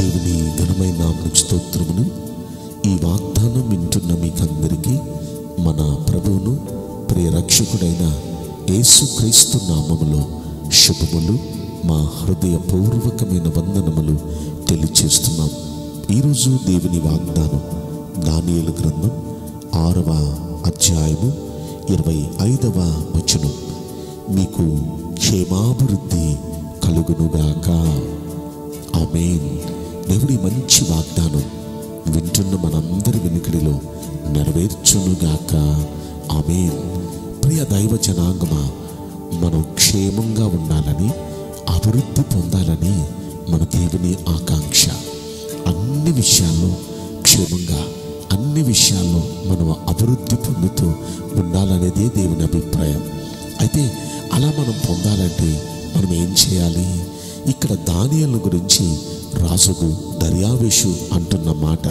దేవుని ఘనమైన నామకు స్తోత్రములు ఈ వాగ్దానం వింటున్న మీకందరికీ మన ప్రభువును ప్రియ రక్షకుడైన యేసుక్రీస్తు నామములో శుభములు మా హృదయపూర్వకమైన వందనములు తెలియచేస్తున్నాం ఈరోజు దేవుని వాగ్దానం దానియేలు గ్రంథం ఆరవ అధ్యాయము ఇరవై ఐదవ వచనం మీకు క్షేమాభివృద్ధి కలుగునుగాక ఆమేన్ దేవుడి మంచి వాగ్దానం వింటున్న మనందరి వెనుకడిలో నెరవేర్చునుగాక ఆమేన్ ప్రియ దైవ జనాంగమా మనం క్షేమంగా ఉండాలని అభివృద్ధి పొందాలని మన దేవుని ఆకాంక్ష అన్ని విషయాల్లో క్షేమంగా అన్ని విషయాల్లో మనం అభివృద్ధి పొందుతూ ఉండాలనేదే దేవుని అభిప్రాయం అయితే అలా మనం పొందాలంటే మనం ఏం చేయాలి ఇక్కడ దానియలను గురించి రాజుకు దర్యావేషు అంటున్న మాట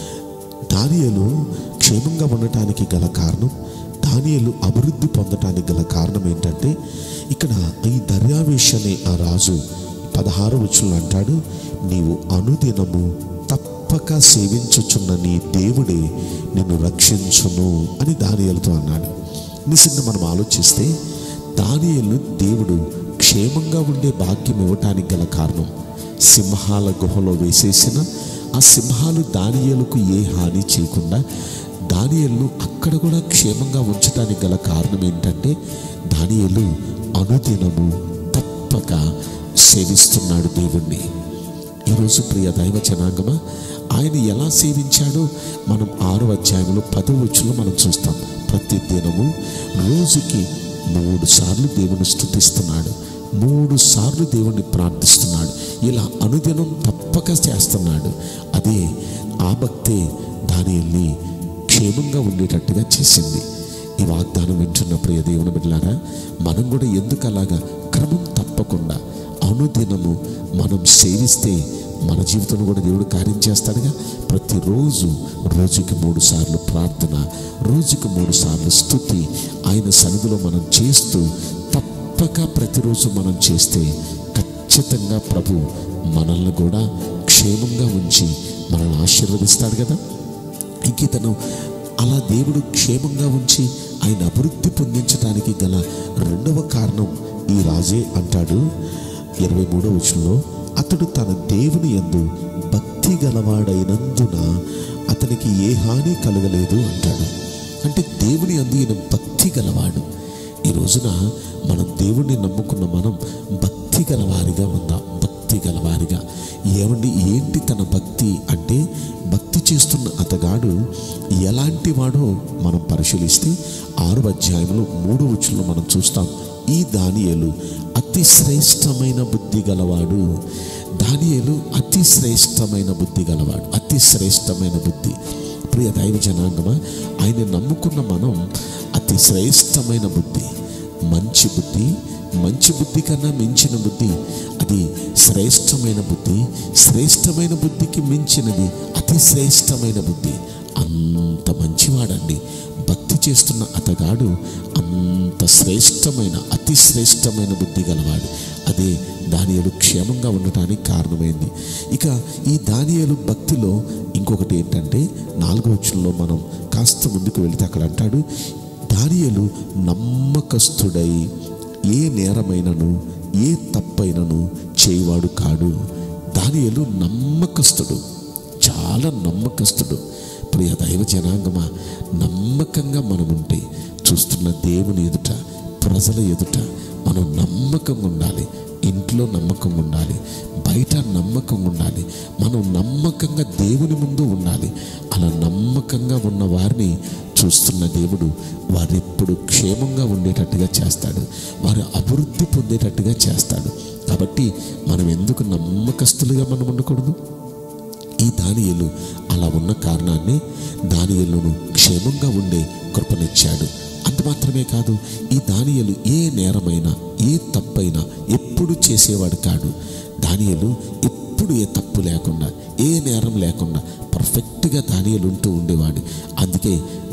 దానియలు క్షేమంగా ఉండటానికి గల కారణం దానియలు అభివృద్ధి పొందటానికి గల కారణం ఏంటంటే ఇక్కడ ఈ దర్యావేష్ అనే ఆ రాజు పదహారు వచ్చులు అంటాడు నీవు అనుదినము తప్పక సేవించుచున్న నీ దేవుడే నిన్ను రక్షించును అని దానియలతో అన్నాడు నిజంగా మనం ఆలోచిస్తే దానియలు దేవుడు క్షేమంగా ఉండే భాగ్యం ఇవ్వటానికి గల కారణం సింహాల గుహలో వేసేసిన ఆ సింహాలు దానియలకు ఏ హాని చేయకుండా దానియలు అక్కడ కూడా క్షేమంగా ఉంచడానికి గల కారణం ఏంటంటే దానియలు అనుదినము తప్పక సేవిస్తున్నాడు దేవుణ్ణి ఈరోజు ప్రియ దైవ జనాంగమా ఆయన ఎలా సేవించాడో మనం ఆరో అధ్యాయంలో పదో వచ్చులో మనం చూస్తాం ప్రతి దినము రోజుకి మూడు సార్లు దేవుని స్థుతిస్తున్నాడు మూడు సార్లు దేవుణ్ణి ప్రార్థిస్తున్నాడు ఇలా అనుదినం తప్పక చేస్తున్నాడు అదే ఆ భక్తే దానిని క్షేమంగా ఉండేటట్టుగా చేసింది ఈ వాగ్దానం వింటున్న ప్రియ దేవుని బిడ్డలారా మనం కూడా ఎందుకు అలాగా క్రమం తప్పకుండా అనుదినము మనం సేవిస్తే మన జీవితంలో కూడా దేవుడు కార్యం చేస్తాడుగా ప్రతిరోజు రోజుకి మూడు సార్లు ప్రార్థన రోజుకి మూడు సార్లు స్థుతి ఆయన సన్నిధిలో మనం చేస్తూ తప్పక ప్రతిరోజు మనం చేస్తే ఖచ్చితంగా ప్రభు మనల్ని కూడా క్షేమంగా ఉంచి మనల్ని ఆశీర్వదిస్తాడు కదా ఇంక ఇతను అలా దేవుడు క్షేమంగా ఉంచి ఆయన అభివృద్ధి పొందించడానికి గల రెండవ కారణం ఈ రాజే అంటాడు ఇరవై మూడవ వచనంలో అతడు తన దేవుని యందు భక్తి గలవాడైనందున అతనికి ఏ హాని కలగలేదు అంటాడు అంటే దేవుని అందు ఈయన భక్తి గలవాడు ఈ రోజున మనం దేవుణ్ణి నమ్ముకున్న మనం భక్తి గలవారిగా ఉందాం భక్తి గలవారిగా ఏమండి ఏంటి తన భక్తి అంటే భక్తి చేస్తున్న అతగాడు ఎలాంటి వాడో మనం పరిశీలిస్తే ఆరు అధ్యాయంలో మూడు వచ్చుల్లో మనం చూస్తాం ఈ దానియలు అతి శ్రేష్టమైన బుద్ధి గలవాడు దానియలు అతి శ్రేష్టమైన బుద్ధి గలవాడు అతి శ్రేష్టమైన బుద్ధి ప్రియ దైవ జనాంగమా ఆయన నమ్ముకున్న మనం అతి శ్రేష్టమైన బుద్ధి మంచి బుద్ధి మంచి బుద్ధి కన్నా మించిన బుద్ధి అది శ్రేష్టమైన బుద్ధి శ్రేష్టమైన బుద్ధికి మించినది అతి శ్రేష్టమైన బుద్ధి అంత మంచివాడండి భక్తి చేస్తున్న అతగాడు అంత శ్రేష్టమైన అతి శ్రేష్టమైన బుద్ధి గలవాడు అదే దానియలు క్షేమంగా ఉండటానికి కారణమైంది ఇక ఈ దానియలు భక్తిలో ఇంకొకటి ఏంటంటే నాలుగో వచ్చంలో మనం కాస్త ముందుకు వెళితే అక్కడ అంటాడు దానియలు నమ్మకస్తుడై ఏ నేరమైనను ఏ తప్పైనను చేయవాడు కాడు దానియలు నమ్మకస్తుడు చాలా నమ్మకస్తుడు ప్రియ దైవ జనాంగమా నమ్మకంగా మనం ఉంటే చూస్తున్న దేవుని ఎదుట ప్రజల ఎదుట మనం నమ్మకంగా ఉండాలి ఇంట్లో నమ్మకం ఉండాలి బయట నమ్మకం ఉండాలి మనం నమ్మకంగా దేవుని ముందు ఉండాలి అలా నమ్మకంగా ఉన్న వారిని చూస్తున్న దేవుడు వారు ఎప్పుడు క్షేమంగా ఉండేటట్టుగా చేస్తాడు వారు అభివృద్ధి పొందేటట్టుగా చేస్తాడు కాబట్టి మనం ఎందుకు నమ్మకస్తులుగా మనం ఉండకూడదు ఈ దానియలు అలా ఉన్న కారణాన్ని దానియలను క్షేమంగా ఉండే కృపనిచ్చాడు అంత మాత్రమే కాదు ఈ దానియలు ఏ నేరమైనా ఏ తప్పైనా ఎప్పుడు చేసేవాడు కాడు దానియలు ఎప్పుడు ఏ తప్పు లేకుండా ఏ నేరం లేకుండా పర్ఫెక్ట్గా దానియలు ఉంటూ ఉండేవాడు అందుకే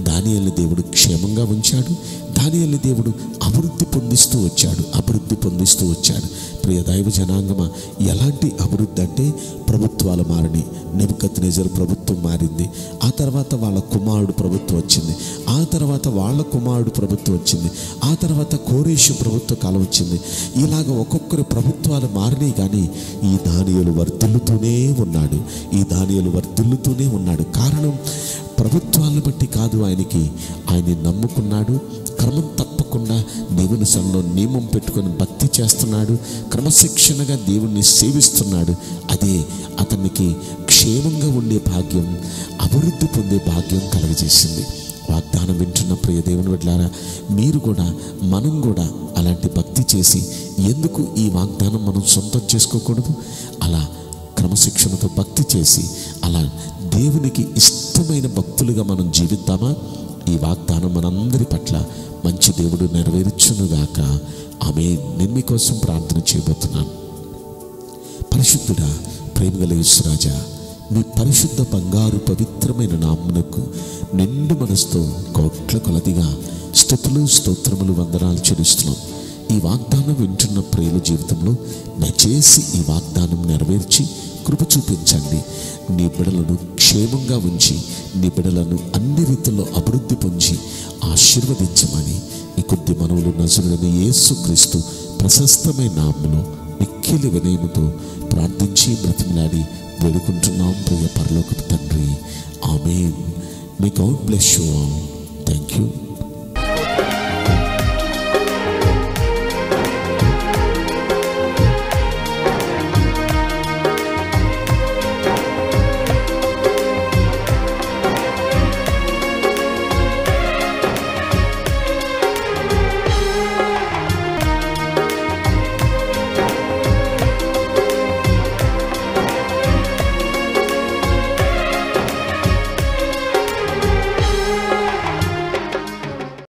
దానియల్ని దేవుడు క్షేమంగా ఉంచాడు దానియల్ని దేవుడు అభివృద్ధి పొందిస్తూ వచ్చాడు అభివృద్ధి పొందిస్తూ వచ్చాడు ప్రియ దైవ జనాంగమ ఎలాంటి అభివృద్ధి అంటే ప్రభుత్వాలు మారినాయి నెబుకత్ నిజర్ ప్రభుత్వం మారింది ఆ తర్వాత వాళ్ళ కుమారుడు ప్రభుత్వం వచ్చింది ఆ తర్వాత వాళ్ళ కుమారుడు ప్రభుత్వం వచ్చింది ఆ తర్వాత కోరేషు ప్రభుత్వ కాలం వచ్చింది ఇలాగ ఒక్కొక్కరి ప్రభుత్వాలు మారినాయి కానీ ఈ దానియులు వర్ధిల్లుతూనే ఉన్నాడు ఈ దానియులు వర్ధిల్లుతూనే ఉన్నాడు కారణం ప్రభుత్వాలను బట్టి కాదు ఆయనకి ఆయన్ని నమ్ముకున్నాడు క్రమం తప్పకుండా దేవుని సన్నిలో నియమం పెట్టుకొని భక్తి చేస్తున్నాడు క్రమశిక్షణగా దేవుణ్ణి సేవిస్తున్నాడు అదే అతనికి క్షేమంగా ఉండే భాగ్యం అభివృద్ధి పొందే భాగ్యం కలుగజేసింది వాగ్దానం వింటున్న ప్రియ దేవుని బిడ్డలారా మీరు కూడా మనం కూడా అలాంటి భక్తి చేసి ఎందుకు ఈ వాగ్దానం మనం సొంతం చేసుకోకూడదు అలా క్రమశిక్షణతో భక్తి చేసి అలా దేవునికి ఇష్టమైన భక్తులుగా మనం జీవిద్దామా ఈ వాగ్దానం మనందరి పట్ల మంచి దేవుడు నెరవేర్చునుగాక ఆమె నేను మీకోసం ప్రార్థన చేయబోతున్నాను పరిశుద్ధుడా ప్రేమగల యేసురాజా మీ పరిశుద్ధ బంగారు పవిత్రమైన నామ్మునకు నిండు మనసుతో కోట్ల కొలదిగా స్థుతులు స్తోత్రములు వందనాలు చెల్లిస్తున్నాం ఈ వాగ్దానం వింటున్న ప్రియుల జీవితంలో దయచేసి ఈ వాగ్దానం నెరవేర్చి కృప చూపించండి నీ బిడలను క్షేమంగా ఉంచి నీ బిడలను అన్ని రీతిలో అభివృద్ధి పొంది ఆశీర్వదించమని ఈ కొద్ది మనవులు నజరుడని యేసుక్రీస్తు ప్రశస్తమైన నామములో మిక్కిలి వినయముతో ప్రార్థించి బ్రతిమలాడి వేడుకుంటున్నాం ప్రియ పరలోకపు తండ్రి amen may God bless you all thank you